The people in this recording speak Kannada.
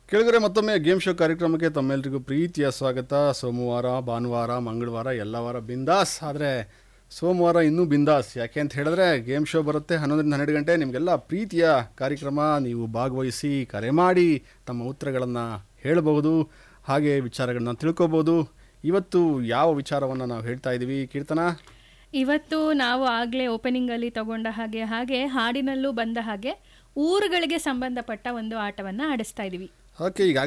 ಕೆಳಗರೆ ಮತ್ತೊಮ್ಮೆ ಗೇಮ್ ಶೋ ಕಾರ್ಯಕ್ರಮಕ್ಕೆ ತಮ್ಮೆಲ್ಲರಿಗೂ ಪ್ರೀತಿಯ ಸ್ವಾಗತ ಸೋಮವಾರ ಭಾನುವಾರ ಮಂಗಳವಾರ ಎಲ್ಲ ವಾರ ಬಿಂದಾಸ್ ಆದರೆ ಸೋಮವಾರ ಇನ್ನೂ ಬಿಂದಾಸ್ ಯಾಕೆ ಅಂತ ಹೇಳಿದ್ರೆ ಗೇಮ್ ಶೋ ಬರುತ್ತೆ ಹನ್ನೊಂದರಿಂದ ಹನ್ನೆರಡು ಗಂಟೆ ನಿಮಗೆಲ್ಲ ಪ್ರೀತಿಯ ಕಾರ್ಯಕ್ರಮ ನೀವು ಭಾಗವಹಿಸಿ ಕರೆ ಮಾಡಿ ತಮ್ಮ ಉತ್ತರಗಳನ್ನು ಹೇಳಬಹುದು ಹಾಗೆ ವಿಚಾರಗಳನ್ನ ತಿಳ್ಕೊಬೋದು ಇವತ್ತು ಯಾವ ವಿಚಾರವನ್ನು ನಾವು ಹೇಳ್ತಾ ಇದ್ದೀವಿ ಕೀರ್ತನ ಇವತ್ತು ನಾವು ಆಗಲೇ ಓಪನಿಂಗಲ್ಲಿ ತಗೊಂಡ ಹಾಗೆ ಹಾಗೆ ಹಾಡಿನಲ್ಲೂ ಬಂದ ಹಾಗೆ ಊರುಗಳಿಗೆ ಸಂಬಂಧಪಟ್ಟ ಒಂದು ಆಟವನ್ನು ಆಡಿಸ್ತಾ ಇದ್ದೀವಿ ಓಕೆ ಈಗ